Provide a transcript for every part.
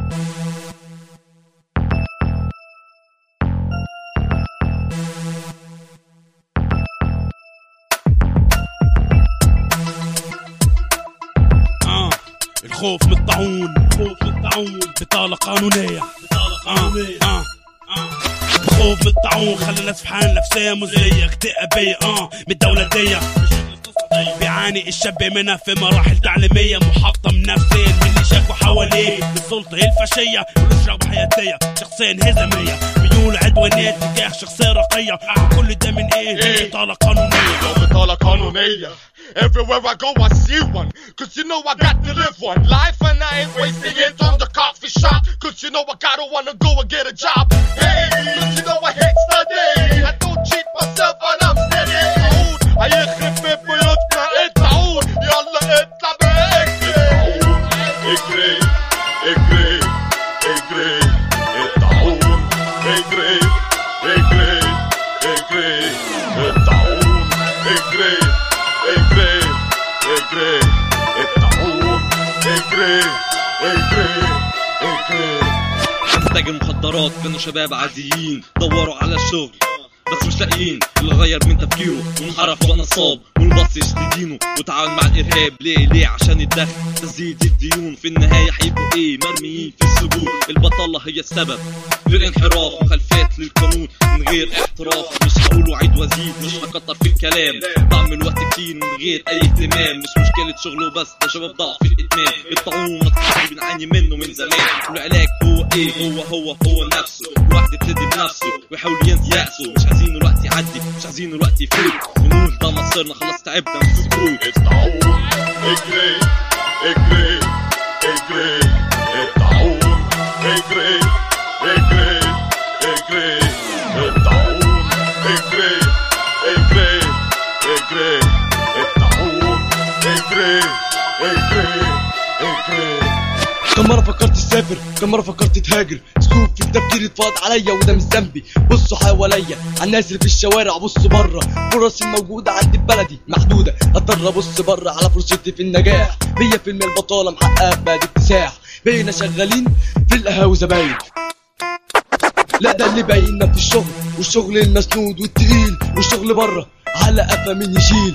آه الخوف من الطاعون الخوف من الطاعون بطالة قانونية بطالة قانونية آه. آه. الخوف من الطاعون خلى الناس في حال نفسية مزرية اكتئابية اه من الدولة دي بيعاني الشاب منها في مراحل تعليمية محطم نفسيا من اللي شافوا حواليه من السلطة الفاشية والرغبة حياتية شخصية انهزامية ميول عدوانية تجاه شخصية رقية كل ده من ايه؟ بطالة قانونية بطالة قانونية Everywhere I go I see one Cause you know I got to live one life And I ain't wasting it on the coffee shop Cause you know I gotta wanna go and get a job Hey, cause you know I hate studying I don't cheat myself and I'm steady الطاعون هيخرب في بيوتنا الطاعون يلا اطلع باجري اجري اجري اجري الطاعون اجري اجري اجري الطاعون اجري اجري اجري الطاعون اجري اجري اجري تاجر مخدرات كانوا شباب عاديين دوروا على الشغل بس مش لاقيين اللي غير من تفكيره وانحرف بقى نصاب والبص يشتي دينه وتعاون مع الارهاب ليه ليه عشان الدخل تسديد الديون في النهايه هيبقوا ايه مرميين في السجون البطاله هي السبب للانحراف مخالفات للقانون من غير احتراف مش هقول وعيد وازيد مش هكتر في الكلام بعمل وقت كتير من غير اي اهتمام مش مشكله شغله بس ده شباب ضعف الادمان الطاعون اللي بنعاني منه من زمان والعلاج هو ايه هو هو هو نفسه الواحد يبتدي بنفسه ويحاول ينسي يأسه مش عايزين الوقت يعدي مش عايزين الوقت يفوت ونقول ده مصيرنا خلاص تعبنا من السكوت الطاعون اجري اجري اجري الطاعون اجري اجري اجري الطاعون اجري اجري اجري الطاعون اجري اجري اجري كم مرة فكرت تسافر كم مرة فكرت تهاجر سكوب في التفكير اتفرض عليا وده مش ذنبي بصوا حواليا على الناس اللي في الشوارع بصوا بره فرص الموجودة عندي في بلدي محدودة اضطر ابص بره على فرصتي في النجاح 100% البطالة محققة بعد اكتساح بقينا شغالين في القهاوي زباين لا ده اللي بايننا في الشغل والشغل المسنود والتقيل والشغل بره على قفا مين يشيل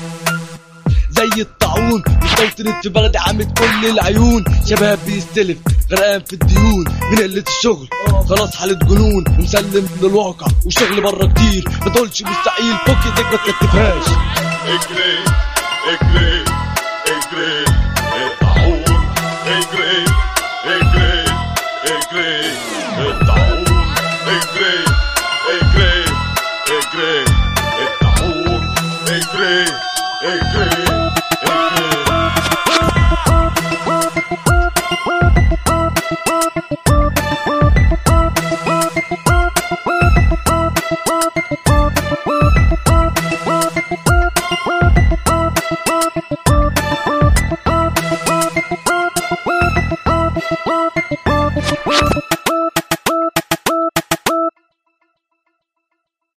زي الطاعون مسيطرت في بلدي عامل كل العيون شباب بيستلف غرقان في الديون من قلة الشغل خلاص حالة جنون ومسلم للواقع وشغل بره كتير ما تقولش مستحيل فك ايديك ما تكتفهاش اجري اجري اجري الطاعون اجري اجري اجري الطاعون اجري اجري اجري الطاعون اجري اجري